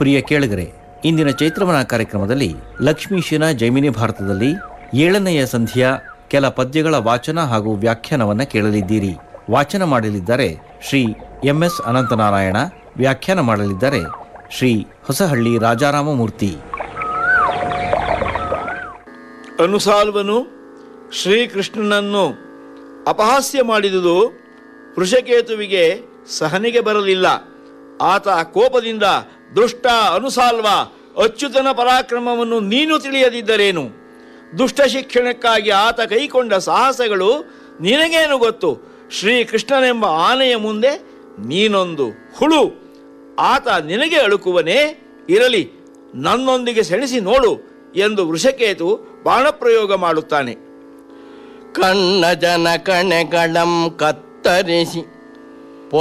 ಪ್ರಿಯ ಕೇಳುಗರೆ ಇಂದಿನ ಚೈತ್ರವನ ಕಾರ್ಯಕ್ರಮದಲ್ಲಿ ಲಕ್ಷ್ಮೀಶನ ಜೈಮಿನಿ ಭಾರತದಲ್ಲಿ ಏಳನೆಯ ಸಂಧಿಯ ಕೆಲ ಪದ್ಯಗಳ ವಾಚನ ಹಾಗೂ ವ್ಯಾಖ್ಯಾನವನ್ನ ಕೇಳಲಿದ್ದೀರಿ ವಾಚನ ಮಾಡಲಿದ್ದಾರೆ ಶ್ರೀ ಎಂ ಎಸ್ ಅನಂತನಾರಾಯಣ ವ್ಯಾಖ್ಯಾನ ಮಾಡಲಿದ್ದಾರೆ ಶ್ರೀ ಹೊಸಹಳ್ಳಿ ರಾಜಾರಾಮಮೂರ್ತಿ ಅನುಸಾಲ್ವನು ಶ್ರೀಕೃಷ್ಣನನ್ನು ಅಪಹಾಸ್ಯ ಮಾಡಿದುದು ವೃಷಕೇತುವಿಗೆ ಸಹನೆಗೆ ಬರಲಿಲ್ಲ ಆತ ಕೋಪದಿಂದ ದುಷ್ಟ ಅನುಸಾಲ್ವ ಅಚ್ಯುತನ ಪರಾಕ್ರಮವನ್ನು ನೀನು ತಿಳಿಯದಿದ್ದರೇನು ದುಷ್ಟ ಶಿಕ್ಷಣಕ್ಕಾಗಿ ಆತ ಕೈಕೊಂಡ ಸಾಹಸಗಳು ನಿನಗೇನು ಗೊತ್ತು ಶ್ರೀಕೃಷ್ಣನೆಂಬ ಆನೆಯ ಮುಂದೆ ನೀನೊಂದು ಹುಳು ಆತ ನಿನಗೆ ಅಳುಕುವನೇ ಇರಲಿ ನನ್ನೊಂದಿಗೆ ಸೆಣಸಿ ನೋಡು ಎಂದು ವೃಷಕೇತು ಬಾಣಪ್ರಯೋಗ ಮಾಡುತ್ತಾನೆ ಕಣ್ಣ ಜನ ಕಣೆಗಳಂ ಕತ್ತರಿಸಿ